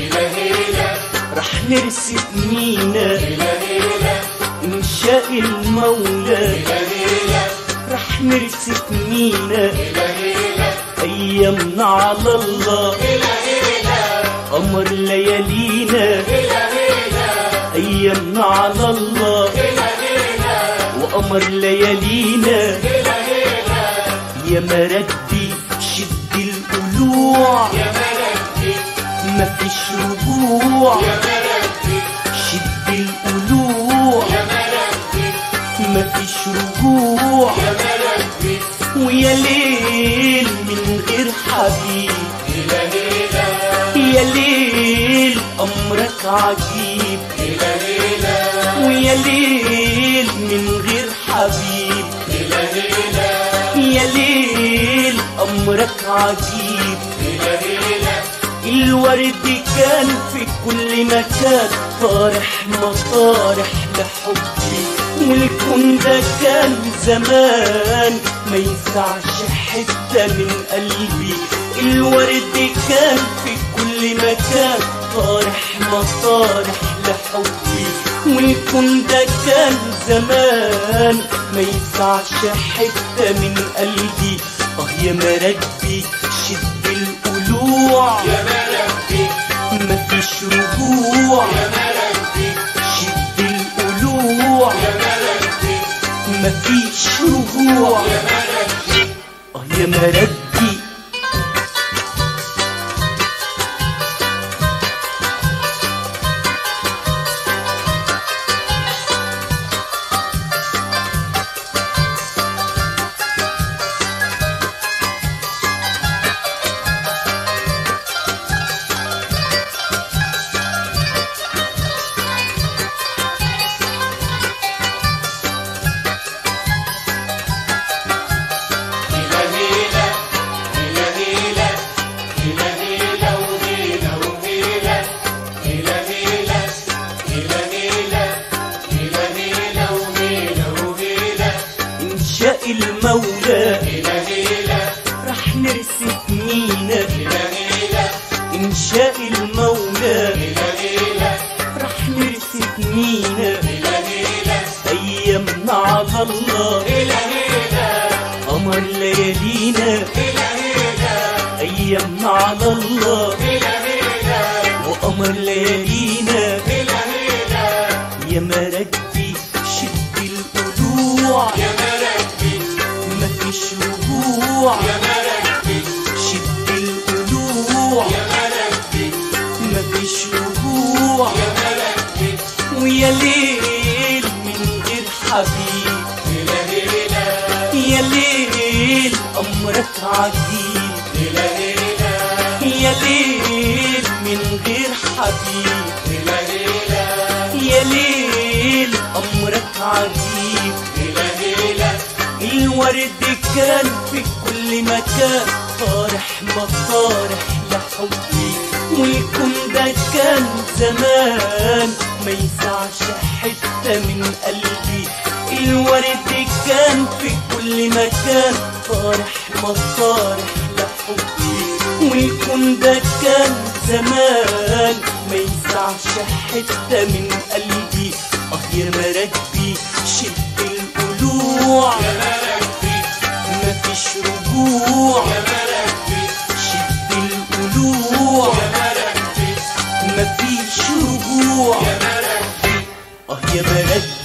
رح نرسم مينا إن شاء المولى رح نرسم مينا أيامنا على الله قمر ليالينا أيامنا على الله وقمر ليالينا يا مردي شد القلوع مفيش رجوع شد القلوع مفيش رجوع ويا ليل من غير حبيب يا ليل أمرك عجيب ويا ليل من غير حبيب يا ليل أمرك عجيب الورد كان في كل مكان طارح مطارح لحبي والكون ده كان زمان ما يسعش حتة من قلبي الورد كان في كل مكان طارح مطارح لحبي والكون ده كان زمان ما يسعش حتة من قلبي اه يا مربي شد القلوع مفيش رجوع شد القلوع مفيش رجوع اه يا مربي إن شاء المولى رح نرسم مينا إن شاء المولى رح نرسم مينا أيامنا على الله قمر ليالينا أيامنا على الله وقمر ليالينا يا مردي شد القلوع مفيش رجوع شد القلوع مفيش رجوع ويا ليل من غير حبيب يا ليل أمرك عجيب يا ليل من غير حبيب يا ليل أمرك عجيب الورد كان في كل مكان طارح مطارح لحبي والكون ده كان زمان ما يسعش حتة من قلبي الورد كان في كل مكان طارح مطارح لحبي والكون ده كان زمان ما يسعش حتة من قلبي اه يا مربي شد القلوع مفيش رجوع شد القلوع مفيش رجوع اه يا مربي